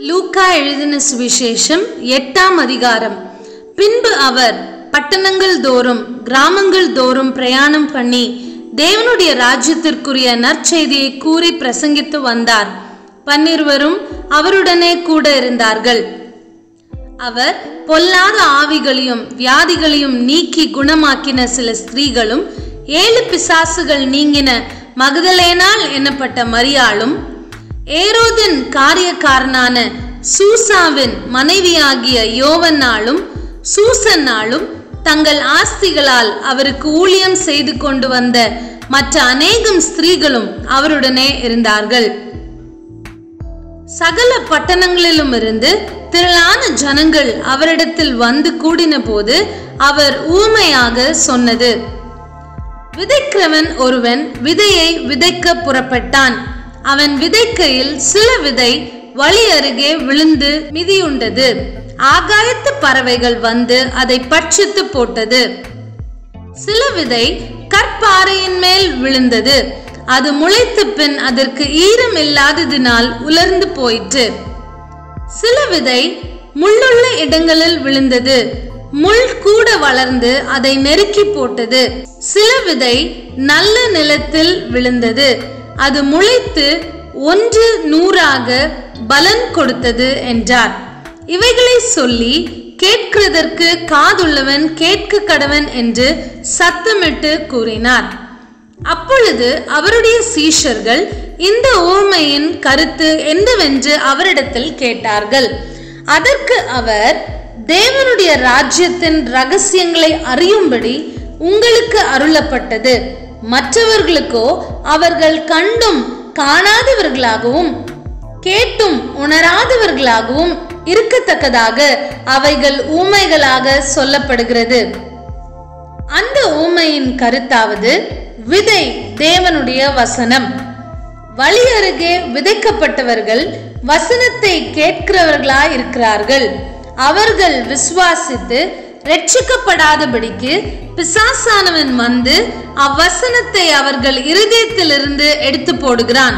லூக்கா எழுதின சுவிசேஷம் எட்டாம் அதிகாரம் பின்பு அவர் பட்டணங்கள் தோறும் கிராமங்கள் தோறும் பிரயாணம் பண்ணி தேவனுடைய ராஜ்யத்திற்குரிய நற்செய்தியை கூறி பிரசங்கித்து வந்தார் பன்னிருவரும் அவருடனே கூட இருந்தார்கள் அவர் பொல்லாத ஆவிகளையும் வியாதிகளையும் நீக்கி குணமாக்கின சில ஸ்திரீகளும் ஏழு பிசாசுகள் நீங்கின மகதலேனாள் எனப்பட்ட மரியாளும் ஏரோதின் காரியக்காரனான சூசாவின் மனைவியாகிய யோவன்னாளும் சூசன்னாளும் தங்கள் ஆஸ்திகளால் அவருக்கு ஊழியம் செய்து கொண்டு வந்த மற்ற அநேகம் ஸ்திரீகளும் அவருடனே இருந்தார்கள் சகல பட்டணங்களிலும் இருந்து திரளான ஜனங்கள் அவரிடத்தில் வந்து கூடின போது அவர் ஊமையாக சொன்னது விதைக்கிறவன் ஒருவன் விதையை விதைக்க புறப்பட்டான் அவன் விதைக்கையில் சில விதை வழி அருகே விழுந்து மிதியுண்டது ஆகாயத்து பறவைகள் வந்து அதை பட்சித்து போட்டது சில விதை கற்பாறையின் மேல் விழுந்தது அது முளைத்த பின் அதற்கு ஈரம் இல்லாததினால் உலர்ந்து போயிற்று சில விதை முள்ளுள்ள இடங்களில் விழுந்தது முள் கூட வளர்ந்து அதை நெருக்கி போட்டது சில விதை நல்ல நிலத்தில் விழுந்தது அது முளைத்து ஒன்று நூறாக பலன் கொடுத்தது என்றார் இவைகளை சொல்லி கேட்கிறதற்கு காதுள்ளவன் கேட்க கடவன் என்று சத்தமிட்டு கூறினார் அப்பொழுது அவருடைய சீஷர்கள் இந்த ஊமையின் கருத்து என்னவென்று அவரிடத்தில் கேட்டார்கள் அதற்கு அவர் தேவனுடைய ராஜ்யத்தின் ரகசியங்களை அறியும்படி உங்களுக்கு அருளப்பட்டது மற்றவர்களுக்கோ அவர்கள் கண்டும் காணாதவர்களாகவும் கேட்டும் உணராதவர்களாகவும் இருக்கத்தக்கதாக அவைகள் ஊமைகளாக சொல்லப்படுகிறது அந்த ஊமையின் கருத்தாவது விதை தேவனுடைய வசனம் வழி அருகே விதைக்கப்பட்டவர்கள் வசனத்தை கேட்கிறவர்களாய் இருக்கிறார்கள் அவர்கள் விசுவாசித்து ரட்சிக்கப்படாதபடிக்கு பிசாசானவன் வந்து அவ்வசனத்தை அவர்கள் இருதயத்திலிருந்து எடுத்து போடுகிறான்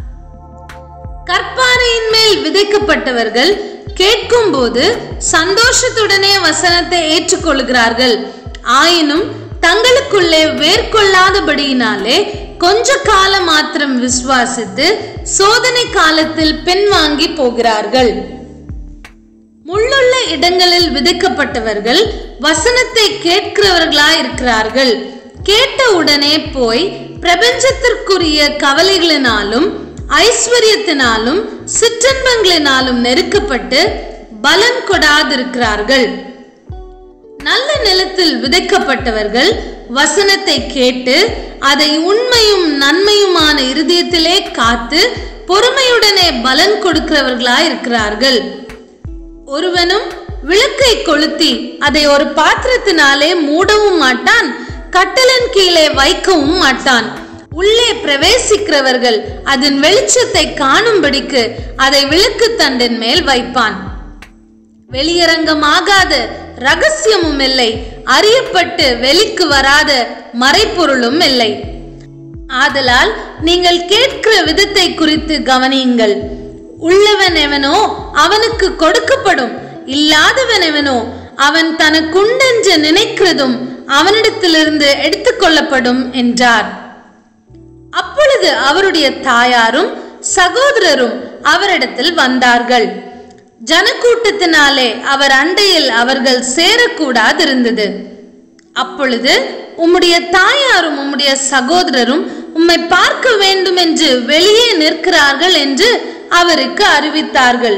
கற்பாறையின் மேல் விதைக்கப்பட்டவர்கள் கேட்கும்போது சந்தோஷத்துடனே வசனத்தை ஏற்றுக்கொள்கிறார்கள் ஆயினும் தங்களுக்குள்ளே வேர்கொள்ளாதபடியினாலே கொஞ்ச காலம் மாத்திரம் விசுவாசித்து சோதனை காலத்தில் பின்வாங்கி போகிறார்கள் முள்ளுள்ள இடங்களில் விதைக்கப்பட்டவர்கள் வசனத்தை கேட்கிறவர்களாய் இருக்கிறார்கள் கேட்ட உடனே போய் பிரபஞ்சத்திற்குரிய கவலைகளினாலும் ஐஸ்வர்யத்தினாலும் சிற்றன்பங்களினாலும் நெருக்கப்பட்டு பலன் கொடாதிருக்கிறார்கள் நல்ல நிலத்தில் விதைக்கப்பட்டவர்கள் வசனத்தை கேட்டு அதை உண்மையும் நன்மையுமான இருதயத்திலே காத்து பொறுமையுடனே பலன் கொடுக்கிறவர்களாய் இருக்கிறார்கள் ஒருவனும் விளக்கை கொளுத்தி அதை ஒரு பாத்திரத்தினாலே மூடவும் மாட்டான் கட்டலின் கீழே வைக்கவும் மாட்டான் உள்ளே பிரவேசிக்கிறவர்கள் அதன் வெளிச்சத்தை காணும்படிக்கு அதை விளக்கு தண்டின் மேல் வைப்பான் வெளியரங்கமாகாத ரகசியமும் இல்லை அறியப்பட்டு வெளிக்கு வராத மறைப்பொருளும் இல்லை ஆதலால் நீங்கள் கேட்கிற விதத்தை குறித்து கவனியுங்கள் உள்ளவன் எவனோ அவனுக்கு கொடுக்கப்படும் இல்லாதவன் எவனோ அவன் தனக்குண்டென்று நினைக்கிறதும் அவனிடத்திலிருந்து எடுத்துக்கொள்ளப்படும் என்றார் அப்பொழுது அவருடைய தாயாரும் சகோதரரும் அவரிடத்தில் வந்தார்கள் ஜனக்கூட்டத்தினாலே அவர் அண்டையில் அவர்கள் சேரக்கூடாதிருந்தது அப்பொழுது உம்முடைய தாயாரும் உம்முடைய சகோதரரும் உம்மை பார்க்க வேண்டும் என்று வெளியே நிற்கிறார்கள் என்று அவருக்கு அறிவித்தார்கள்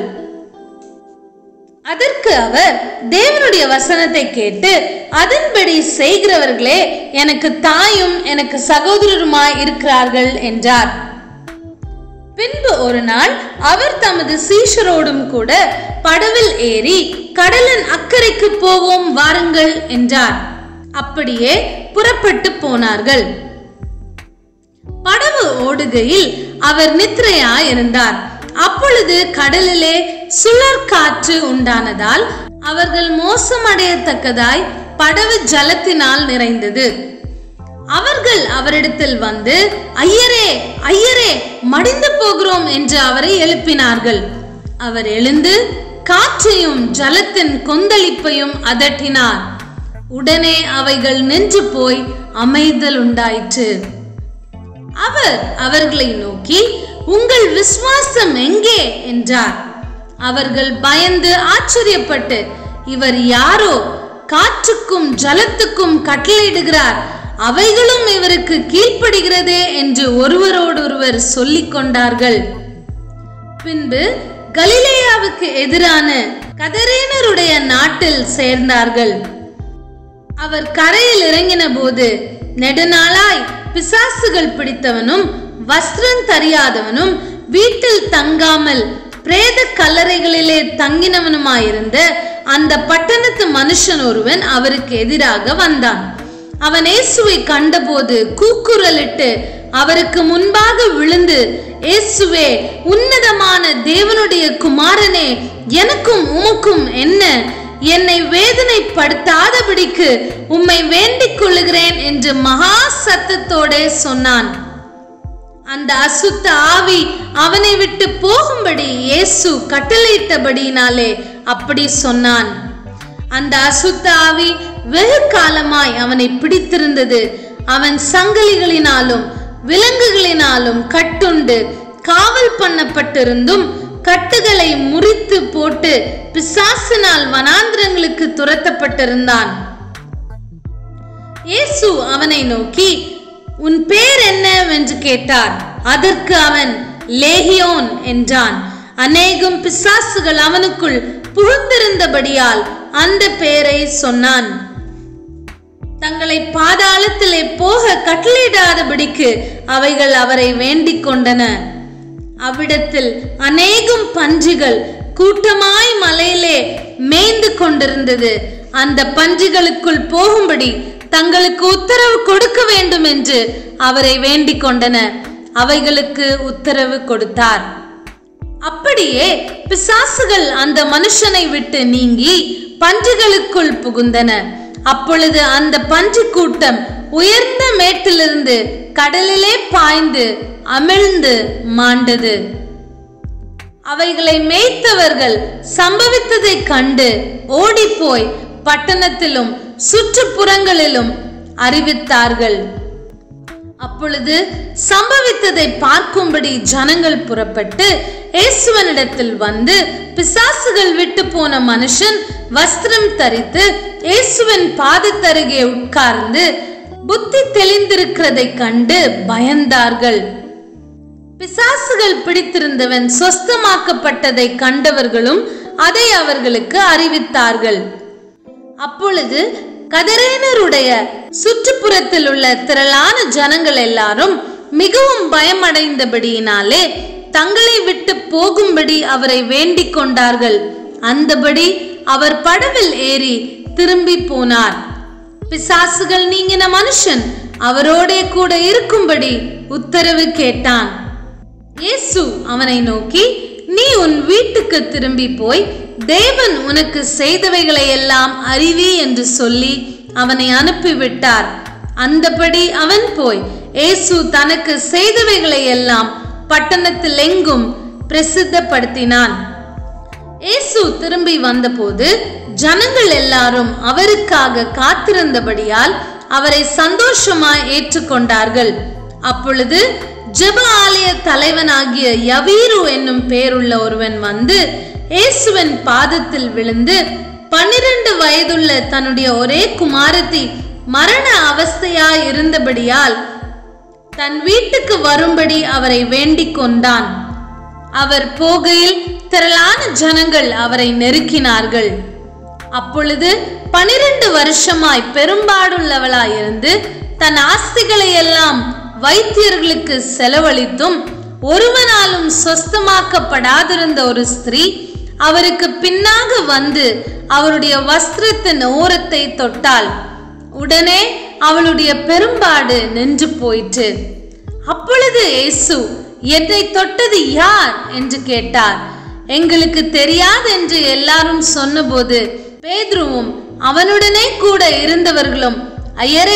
அதற்கு அவர் தேவனுடைய வசனத்தை கேட்டு அதன்படி செய்கிறவர்களே எனக்கு தாயும் எனக்கு சகோதரருமாய் இருக்கிறார்கள் என்றார் பின்பு ஒரு நாள் அவர் தமது சீஷரோடும் கூட படவில் ஏறி கடலின் அக்கறைக்கு போவோம் வாருங்கள் என்றார் அப்படியே புறப்பட்டு போனார்கள் படவு ஓடுகையில் அவர் நித்திரையா இருந்தார் அப்பொழுது கடலிலே சுழற் காற்று உண்டானதால் அவர்கள் மோசமடையத்தக்கதாய் படவு ஜலத்தினால் நிறைந்தது அவர்கள் அவரிடத்தில் வந்து ஐயரே ஐயரே மடிந்து போகிறோம் என்று அவரை எழுப்பினார்கள் அவர் எழுந்து காற்றையும் ஜலத்தின் கொந்தளிப்பையும் அதட்டினார் உடனே அவைகள் நின்று போய் அமைதல் உண்டாயிற்று அவர் அவர்களை நோக்கி உங்கள் விசுவாசம் எங்கே என்றார் அவர்கள் பயந்து ஆச்சரியப்பட்டு இவர் யாரோ காற்றுக்கும் ஜலத்துக்கும் கட்டளையிடுகிறார் அவைகளும் இவருக்கு கீழ்ப்படுகிறதே என்று ஒருவரோடொருவர் சொல்லிக் கொண்டார்கள் பின்பு கலிலேயாவுக்கு எதிரான கதரேனருடைய நாட்டில் சேர்ந்தார்கள் அவர் கரையில் இறங்கின போது நெடுநாளாய் பிசாசுகள் பிடித்தவனும் வஸ்திரம் தரியாதவனும் வீட்டில் தங்காமல் பிரேத கல்லறைகளிலே தங்கினவனுமாயிருந்த அந்த பட்டணத்து மனுஷன் ஒருவன் அவருக்கு எதிராக வந்தான் அவன் இயேசுவை கண்டபோது கூக்குரலிட்டு அவருக்கு முன்பாக விழுந்து இயேசுவே உன்னதமான தேவனுடைய குமாரனே எனக்கும் உமக்கும் என்ன என்னை வேதனைப்படுத்தாதபடிக்கு உம்மை வேண்டிக் கொள்ளுகிறேன் என்று மகா சத்தத்தோடே சொன்னான் அந்த அசுத்த ஆவி அவனை விட்டு போகும்படி இயேசு கட்டளையிட்டபடியினாலே அப்படி சொன்னான் அந்த அசுத்த ஆவி வெகு காலமாய் அவனை பிடித்திருந்தது அவன் சங்கிலிகளினாலும் விலங்குகளினாலும் கட்டுண்டு காவல் பண்ணப்பட்டிருந்தும் கட்டுகளை முறித்து போட்டு பிசாசினால் வனாந்திரங்களுக்கு துரத்தப்பட்டிருந்தான் இயேசு அவனை நோக்கி உன் பேர் என்னவென்று கேட்டார் அதற்கு அவன் லேகியோன் என்றான் அநேகம் பிசாசுகள் அவனுக்குள் புகுந்திருந்தபடியால் அந்த பெயரை சொன்னான் தங்களை பாதாளத்திலே போக கட்டளையிடாதபடிக்கு அவைகள் அவரை வேண்டிக் கொண்டன அவ்விடத்தில் அநேகம் பன்றிகள் கூட்டமாய் மலையிலே மேய்ந்து கொண்டிருந்தது அந்த பன்றிகளுக்குள் போகும்படி தங்களுக்கு உத்தரவு கொடுக்க வேண்டும் என்று அவரை வேண்டிக் கொண்டன அவைகளுக்கு உத்தரவு கொடுத்தார் அப்படியே பிசாசுகள் அந்த மனுஷனை விட்டு நீங்கி பன்றிகளுக்குள் புகுந்தன அப்பொழுது அந்த பன்றி கூட்டம் உயர்ந்த மேட்டிலிருந்து கடலிலே பாய்ந்து அமிழ்ந்து மாண்டது அவைகளை மேய்த்தவர்கள் சம்பவித்ததை கண்டு ஓடிப்போய் பட்டணத்திலும் சுற்றுப்புறங்களிலும் அறிவித்தார்கள் அப்பொழுது சம்பவித்ததை பார்க்கும்படி ஜனங்கள் புறப்பட்டு இயேசுவனிடத்தில் வந்து பிசாசுகள் விட்டு போன மனுஷன் வஸ்திரம் தரித்து இயேசுவின் பாதத்தருகே உட்கார்ந்து புத்தி தெளிந்திருக்கிறதை கண்டு பயந்தார்கள் பிசாசுகள் பிடித்திருந்தவன் சொஸ்தமாக்கப்பட்டதை கண்டவர்களும் அதை அவர்களுக்கு அறிவித்தார்கள் அப்பொழுது கதரேனருடைய சுற்றுப்புறத்தில் உள்ள திரளான ஜனங்கள் எல்லாரும் மிகவும் பயமடைந்தபடியினாலே தங்களை விட்டு போகும்படி அவரை வேண்டிக் கொண்டார்கள் அந்தபடி அவர் படவில் ஏறி திரும்பி போனார் பிசாசுகள் நீங்கின மனுஷன் அவரோடே கூட இருக்கும்படி உத்தரவு கேட்டான் இயேசு அவனை நோக்கி நீ உன் வீட்டுக்கு திரும்பி போய் தேவன் உனக்கு செய்தவைகளை எல்லாம் அறிவி என்று சொல்லி அவனை அனுப்பிவிட்டார் அந்தபடி அவன் போய் இயேசு தனக்கு செய்தவைகளை எல்லாம் பட்டணத்தில் எங்கும் பிரசித்தப்படுத்தினான் இயேசு திரும்பி வந்தபோது ஜனங்கள் எல்லாரும் அவருக்காக காத்திருந்தபடியால் அவரை சந்தோஷமாய் ஏற்றுக்கொண்டார்கள் அப்பொழுது ஜெப ஆலய தலைவனாகிய யவீரு என்னும் பேருள்ள ஒருவன் வந்து இயேசுவின் பாதத்தில் விழுந்து பன்னிரண்டு வயதுள்ள தன்னுடைய ஒரே குமாரத்தி மரண அவஸ்தையாய் இருந்தபடியால் தன் வீட்டுக்கு வரும்படி அவரை வேண்டிக் கொண்டான் அவர் போகையில் திரளான ஜனங்கள் அவரை நெருக்கினார்கள் அப்பொழுது பனிரெண்டு வருஷமாய் பெரும்பாடுள்ளவளாய் இருந்து தன் ஆஸ்திகளை எல்லாம் வைத்தியர்களுக்கு செலவழித்தும் ஒருவனாலும் சொஸ்தமாக்கப்படாதிருந்த ஒரு ஸ்திரீ அவருக்கு பின்னாக வந்து அவருடைய வஸ்திரத்தின் ஓரத்தை தொட்டாள் உடனே அவளுடைய பெரும்பாடு நின்று போயிற்று அப்பொழுது இயேசு என்னை தொட்டது யார் என்று கேட்டார் எங்களுக்கு தெரியாது என்று எல்லாரும் சொன்னபோது பேதுருவும் அவனுடனே கூட இருந்தவர்களும் ஐயரே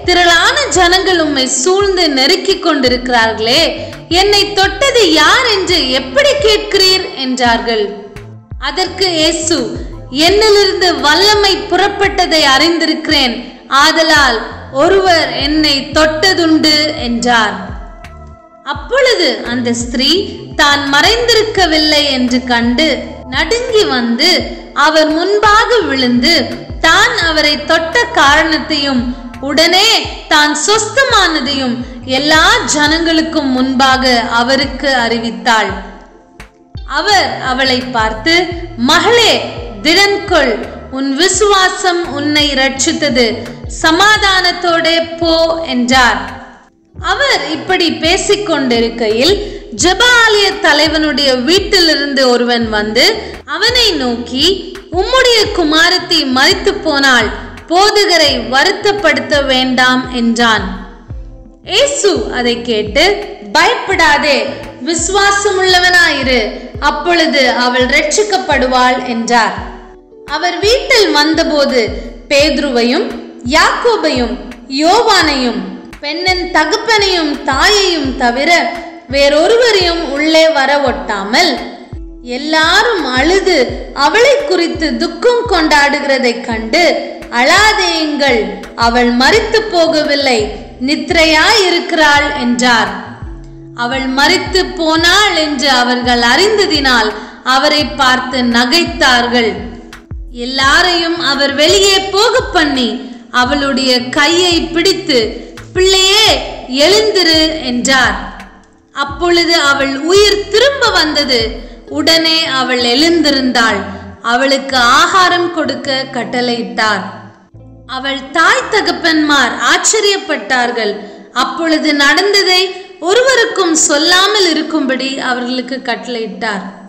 திரளான ஜனங்கள் உம்மை சூழ்ந்து நெருக்கிக் கொண்டிருக்கிறார்களே என்னை தொட்டது யார் என்று எப்படி கேட்கிறீர் என்றார்கள் அதற்கு இயேசு என்னிலிருந்து வல்லமை புறப்பட்டதை அறிந்திருக்கிறேன் ஆதலால் ஒருவர் என்னை தொட்டதுண்டு என்றார் அப்பொழுது அந்த ஸ்திரீ தான் மறைந்திருக்கவில்லை என்று கண்டு நடுங்கி வந்து அவர் முன்பாக விழுந்து தான் அவரை தொட்ட காரணத்தையும் உடனே தான் சொஸ்தமானதையும் எல்லா ஜனங்களுக்கும் முன்பாக அவருக்கு அறிவித்தாள் அவர் அவளை பார்த்து மகளே திடன்கொள் உன் விசுவாசம் உன்னை ரட்சித்தது சமாதானத்தோடே போ என்றார் அவர் இப்படி பேசிக் கொண்டிருக்கையில் ஜெபாலய தலைவனுடைய வீட்டிலிருந்து ஒருவன் வந்து அவனை நோக்கி உம்முடைய குமாரத்தி மரித்து போனால் போதகரை வருத்தப்படுத்த வேண்டாம் என்றான் இயேசு அதை கேட்டு பயப்படாதே விசுவாசமுள்ளவனாயிரு அப்பொழுது அவள் ரட்சிக்கப்படுவாள் என்றார் அவர் வீட்டில் வந்தபோது பேதுருவையும் யாக்கோபையும் யோவானையும் பெண்ணின் தகப்பனையும் தாயையும் தவிர வேறொருவரையும் உள்ளே வர ஒட்டாமல் எல்லாரும் அழுது அவளை குறித்து துக்கம் கொண்டாடுகிறதைக் கண்டு அழாதேயுங்கள் அவள் மரித்து போகவில்லை நித்திரையாயிருக்கிறாள் என்றார் அவள் மரித்து போனாள் என்று அவர்கள் அறிந்ததினால் அவரை பார்த்து நகைத்தார்கள் எல்லாரையும் அவர் வெளியே போக பண்ணி அவளுடைய கையை பிடித்து பிள்ளையே எழுந்திரு என்றார் அப்பொழுது அவள் உயிர் திரும்ப வந்தது உடனே அவள் எழுந்திருந்தாள் அவளுக்கு ஆகாரம் கொடுக்க கட்டளையிட்டார் அவள் தாய் தகப்பன்மார் ஆச்சரியப்பட்டார்கள் அப்பொழுது நடந்ததை ஒருவருக்கும் சொல்லாமல் இருக்கும்படி அவர்களுக்கு கட்டளையிட்டார்